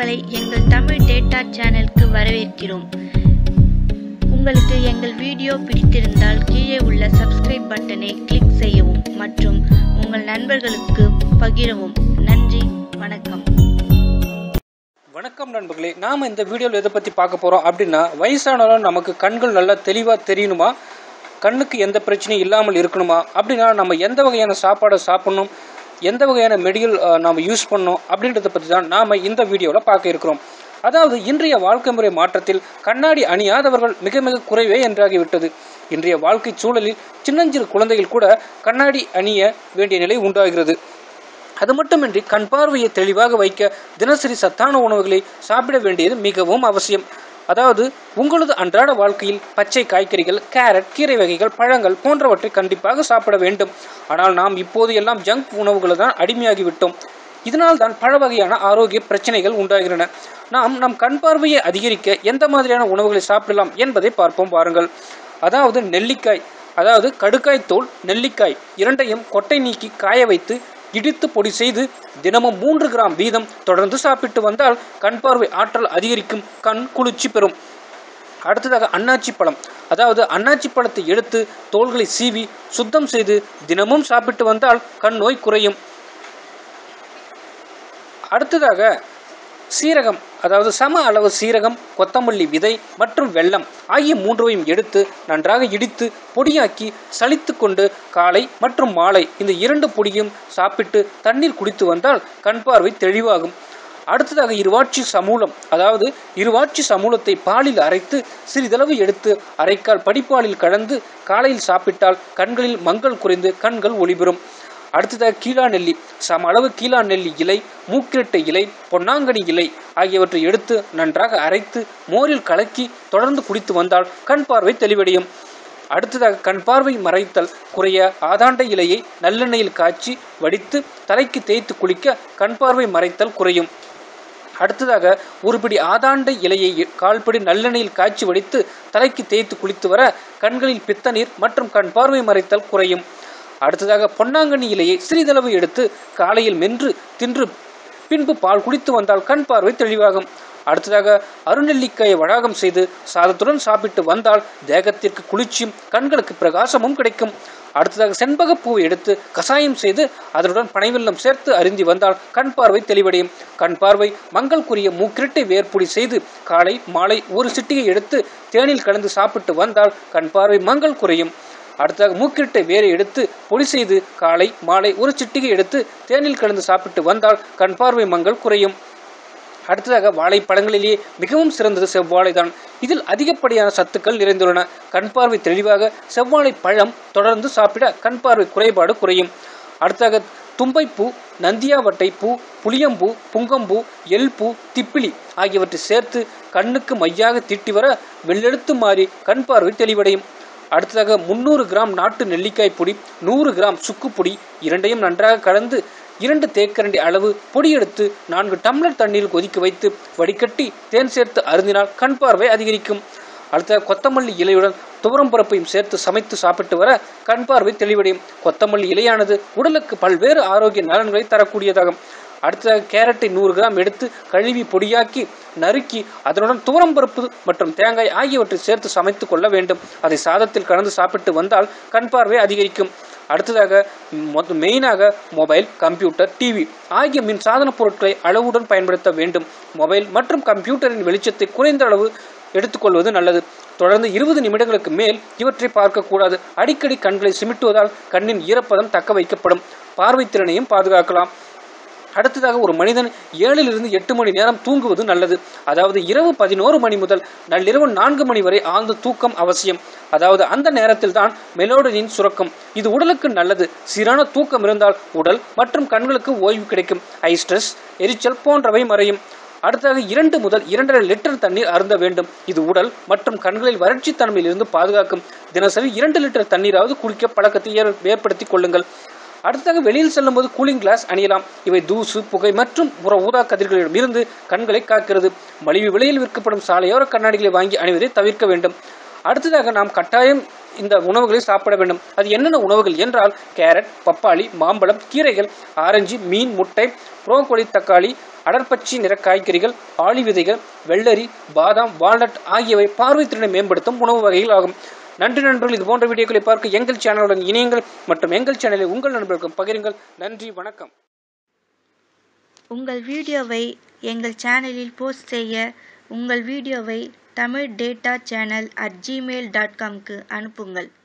உங்களை எங்கள் தமிழ் டேட்டா சேனலுக்கு வரவேற்கிறோம் உங்களுக்கு எங்கள் வீடியோ பிடித்திருந்தால் கீழே உள்ள சப்ஸ்கிரைப் பட்டனை கிளிக் செய்யவும் மற்றும் உங்கள் நண்பர்களுக்கு பகிரவும் நன்றி வணக்கம் வணக்கம் நண்பர்களே நாம் இந்த வீடியோவில் எதை பற்றி பார்க்க போகிறோம் அப்படின்னா வயசானாலும் நமக்கு கண்கள் நல்லா தெளிவாக தெரியணுமா கண்ணுக்கு எந்த பிரச்சனையும் இல்லாமல் இருக்கணுமா அப்படின்னா நம்ம எந்த வகையான சாப்பாடை சாப்பிடணும் எந்த வகையான மெடிக்கல் நாம் யூஸ் பண்ணணும் அப்படின்றத பற்றி தான் நாம் இந்த வீடியோவில் பார்க்க இருக்கிறோம் அதாவது இன்றைய வாழ்க்கை முறை மாற்றத்தில் கண்ணாடி அணியாதவர்கள் மிக மிக குறைவே என்றாகிவிட்டது இன்றைய வாழ்க்கை சூழலில் சின்னஞ்சிறு குழந்தைகள் கூட கண்ணாடி அணிய வேண்டிய நிலை உண்டாகிறது அது மட்டுமின்றி கண் பார்வையை தெளிவாக வைக்க தினசரி சத்தான உணவுகளை சாப்பிட வேண்டியது மிகவும் அவசியம் அதாவது உங்களது அன்றாட வாழ்க்கையில் பச்சை காய்கறிகள் கேரட் கீரை வகைகள் பழங்கள் போன்றவற்றை கண்டிப்பாக சாப்பிட வேண்டும் ஆனால் நாம் இப்போது எல்லாம் ஜங்க் உணவுகளை தான் அடிமையாகிவிட்டோம் இதனால் தான் பல வகையான ஆரோக்கிய பிரச்சனைகள் உண்டாகின்றன நாம் நம் கண் பார்வையை அதிகரிக்க எந்த மாதிரியான உணவுகளை சாப்பிடலாம் என்பதை பார்ப்போம் பாருங்கள் அதாவது நெல்லிக்காய் அதாவது கடுக்காய் தோல் நெல்லிக்காய் இரண்டையும் கொட்டை நீக்கி காய வைத்து இடித்து பொடி செய்து தினமும் மூன்று கிராம் வீதம் தொடர்ந்து சாப்பிட்டு வந்தால் கண் பார்வை ஆற்றல் அதிகரிக்கும் கண் குளிர்ச்சி பெறும் அடுத்ததாக அன்னாச்சி பழம் அதாவது அன்னாச்சி பழத்தை எடுத்து தோள்களை சீவி சுத்தம் செய்து தினமும் சாப்பிட்டு வந்தால் கண் நோய் குறையும் அடுத்ததாக சீரகம் அதாவது சம அளவு சீரகம் கொத்தமல்லி விதை மற்றும் வெல்லம் ஆகிய மூன்றையும் எடுத்து நன்றாக இடித்து பொடியாக்கி சலித்து கொண்டு காலை மற்றும் மாலை இந்த இரண்டு பொடியும் சாப்பிட்டு தண்ணீர் குடித்து வந்தால் கண் பார்வை தெளிவாகும் அடுத்ததாக இருவாட்சி சமூலம் அதாவது இருவாட்சி சமூலத்தை பாலில் அரைத்து சிறிதளவு எடுத்து அரைக்கால் படிப்பாலில் கலந்து காலையில் சாப்பிட்டால் கண்களில் மங்கள் குறைந்து கண்கள் ஒளிபெறும் அடுத்ததாக கீழா நெல்லி சம அளவு கீழா நெல்லி இலை மூக்கிரட்டை இலை பொன்னாங்கனி இலை ஆகியவற்றை எடுத்து நன்றாக அரைத்து மோரில் கலக்கி தொடர்ந்து குடித்து வந்தால் கண் பார்வை தெளிவடையும் அடுத்ததாக கண் பார்வை மறைத்தல் குறைய ஆதாண்ட இலையை நல்லெண்ணெயில் காய்ச்சி வடித்து தலைக்கு தேய்த்து குளிக்க கண் பார்வை மறைத்தல் குறையும் அடுத்ததாக ஒரு பிடி ஆதாண்ட இலையை கால்படி நல்லெண்ணெயில் காய்ச்சி வடித்து தலைக்கு தேய்த்து குளித்து வர கண்களில் பித்த நீர் மற்றும் கண் பார்வை மறைத்தல் குறையும் அடுத்ததாக பொன்னாங்கண்ணி இலையை சிறிதளவு எடுத்து காலையில் மென்று தின்று பின்பு பால் குடித்து வந்தால் கண் பார்வை தெளிவாகும் அடுத்ததாக அருநெல்லிக்காயை வழாகம் செய்து சாதத்துடன் சாப்பிட்டு வந்தால் தேகத்திற்கு குளிர்ச்சியும் கண்களுக்கு பிரகாசமும் கிடைக்கும் அடுத்ததாக செண்பகப்பூவை எடுத்து கசாயம் செய்து அதனுடன் பனைவெல்லம் சேர்த்து அருந்தி வந்தால் கண் பார்வை தெளிவடையும் கண் பார்வை மங்கள்குரிய மூக்கிரட்டை வேர்ப்புடி செய்து காலை மாலை ஒரு சிட்டிகை எடுத்து தேனில் கலந்து சாப்பிட்டு வந்தால் கண் பார்வை மங்கள் குறையும் அடுத்ததாக மூக்கிரட்டை வேரை எடுத்து பொடி செய்து காலை மாலை ஒரு சிட்டிகை எடுத்து தேனில் கலந்து சாப்பிட்டு வந்தால் கண் பார்வை மங்கள் குறையும் அடுத்ததாக வாழைப்பழங்களிலேயே மிகவும் சிறந்தது செவ்வாழை தான் இதில் அதிகப்படியான சத்துக்கள் நிறைந்துள்ளன கண் பார்வை தெளிவாக செவ்வாழை பழம் தொடர்ந்து சாப்பிட கண் பார்வை குறைபாடு குறையும் அடுத்ததாக தும்பைப்பூ நந்தியாவட்டை பூ புளியம்பூ புங்கம்பூ எல்பூ திப்பிலி ஆகியவற்றை சேர்த்து கண்ணுக்கு மையாக தீட்டி வர வெள்ளெடுத்து மாறி கண் பார்வை தெளிவடையும் அடுத்ததாக முந்நூறு கிராம் நாட்டு நெல்லிக்காய் பொடி நூறு கிராம் சுக்கு பொடி இரண்டையும் நன்றாக கலந்து இரண்டு தேக்கரண்டி அளவு பொடி எடுத்து நான்கு டம்ளர் தண்ணீர் கொதிக்க வைத்து வடிகட்டி தேன் சேர்த்து அருந்தினால் கண் பார்வை அதிகரிக்கும் அடுத்த கொத்தமல்லி இலையுடன் துவரம் பருப்பையும் சேர்த்து சமைத்து சாப்பிட்டு வர கண் பார்வை தெளிவடையும் கொத்தமல்லி இலையானது உடலுக்கு பல்வேறு ஆரோக்கிய நலன்களை தரக்கூடியதாகும் அடுத்ததாக கேரட்டை நூறு கிராம் எடுத்து கழுவி பொடியாக்கி நறுக்கி அதனுடன் துவரம் பருப்பு மற்றும் தேங்காய் ஆகியவற்றை சேர்த்து சமைத்து கொள்ள வேண்டும் அதை சாதத்தில் கலந்து சாப்பிட்டு வந்தால் கண் பார்வை அதிகரிக்கும் அடுத்ததாக மெயினாக மொபைல் கம்ப்யூட்டர் டிவி ஆகிய மின் சாதன பொருட்களை அளவுடன் பயன்படுத்த வேண்டும் மொபைல் மற்றும் கம்ப்யூட்டரின் வெளிச்சத்தை குறைந்த அளவு எடுத்துக்கொள்வது நல்லது தொடர்ந்து இருபது நிமிடங்களுக்கு மேல் இவற்றை பார்க்கக்கூடாது அடிக்கடி கண்களை சிமிட்டுவதால் கண்ணின் ஈரப்பதம் தக்க வைக்கப்படும் பார்வை திறனையும் பாதுகாக்கலாம் அடுத்ததாக ஒரு மனிதன் ஏழிலிருந்து எட்டு மணி நேரம் தூங்குவது நல்லது அதாவது இரவு பதினோரு மணி முதல் நள்ளிரவு நான்கு மணி வரை ஆழ்ந்த தூக்கம் அவசியம் அதாவது அந்த நேரத்தில் தான் மெலோடனின் சுரக்கம் இது உடலுக்கு நல்லது சீரான தூக்கம் இருந்தால் உடல் மற்றும் கண்களுக்கு ஓய்வு கிடைக்கும் ஐ ஸ்ட்ரெஸ் எரிச்சல் போன்றவை மறையும் அடுத்ததாக இரண்டு முதல் இரண்டரை லிட்டர் தண்ணீர் அருந்த வேண்டும் இது உடல் மற்றும் கண்களில் வறட்சி தன்மையிலிருந்து பாதுகாக்கும் தினசரி இரண்டு லிட்டர் தண்ணீராவது குடிக்க பழக்கத்தை ஏற்படுத்திக் கொள்ளுங்கள் அடுத்ததாக வெளியில் செல்லும்போது கூலிங் கிளாஸ் அணியலாம் இவை தூசு புகை மற்றும் புற ஊதா கதிர்களிடம் இருந்து கண்களை காக்கிறது மலிவு விலையில் விற்கப்படும் சாலையோர கண்ணாடிகளை வாங்கி அணிவதை தவிர்க்க வேண்டும் அடுத்ததாக நாம் கட்டாயம் இந்த உணவுகளை சாப்பிட வேண்டும் அது என்னென்ன உணவுகள் என்றால் கேரட் பப்பாளி மாம்பழம் கீரைகள் ஆரஞ்சு மீன் முட்டை புரோக்கோலி தக்காளி அடர்பச்சை நிற காய்கறிகள் ஆளி விதைகள் வெள்ளரி பாதாம் வால்நட் ஆகியவை பார்வை திறனை மேம்படுத்தும் உணவு வகைகள் ஆகும் நன்றி நண்பர்கள் இது போன்ற வீடியோக்களை பார்க்க எங்கள் சேனலுடன் இணையுங்கள் மற்றும் எங்கள் சேனலை உங்கள் நண்பர்களுக்கு பகிருங்கள் நன்றி வணக்கம் உங்கள் வீடியோவை எங்கள் சேனலில் போஸ்ட் செய்ய உங்கள் வீடியோவை Tamil data channel at Gmail dot காம்க்கு அனுப்புங்கள்